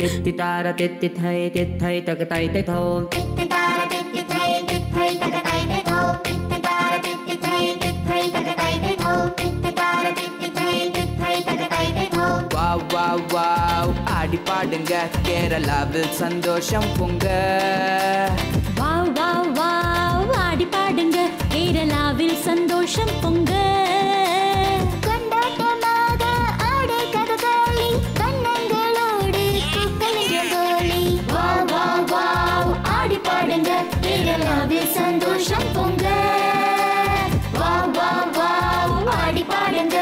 தித்தி தார தித்தி தை தித்தை தக தை தை தோம் வாவ் வாவ் வாவ் ஆடி பாடுங்க கேரளாவில் சந்தோஷம் பொங்க வாவ் வாவ் வாவ் ஆடி பாடுங்க கேரளாவில் சந்தோஷம் பொங்க கொண்டாட்டமாக ஆடை கதகளி கண்ணங்களோடு பூக்களிடங்கோலி வாவ் வாவ் வாவ் ஆடி பாடுங்க கேரளாவில் சந்தோஷம் பொங்க வாவ் வாவ் வாவ் ஆடி பாடுங்க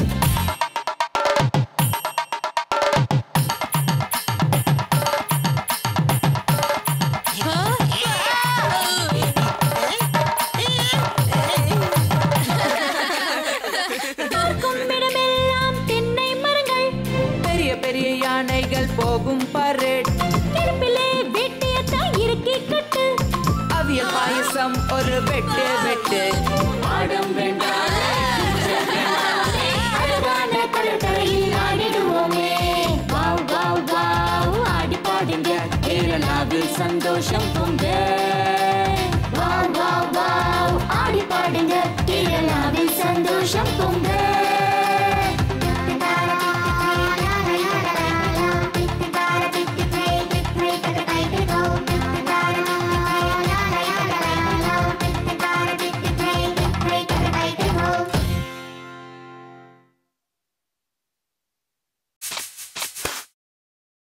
பார்க்கும் இடமெல்லாம் தென்னை மரங்கள் பெரிய பெரிய யானைகள் போகும் பரேட் நெருப்பிலே வெட்டியத்தான் இறுக்கி கட்டு அவியல் பாயசம் ஒரு வெட்டு வெட்டு ஆடும் வென்றாலே அழகான கடற்கரையில் ஆடிடுவோமே வாவ் வாவ் வாவ் ஆடி பாடுங்க கேரளாவில் சந்தோஷம் பொங்க வாவ் வாவ் வாவ் ஆடி பாடுங்க கேரளாவில் சந்தோஷம் பொங்க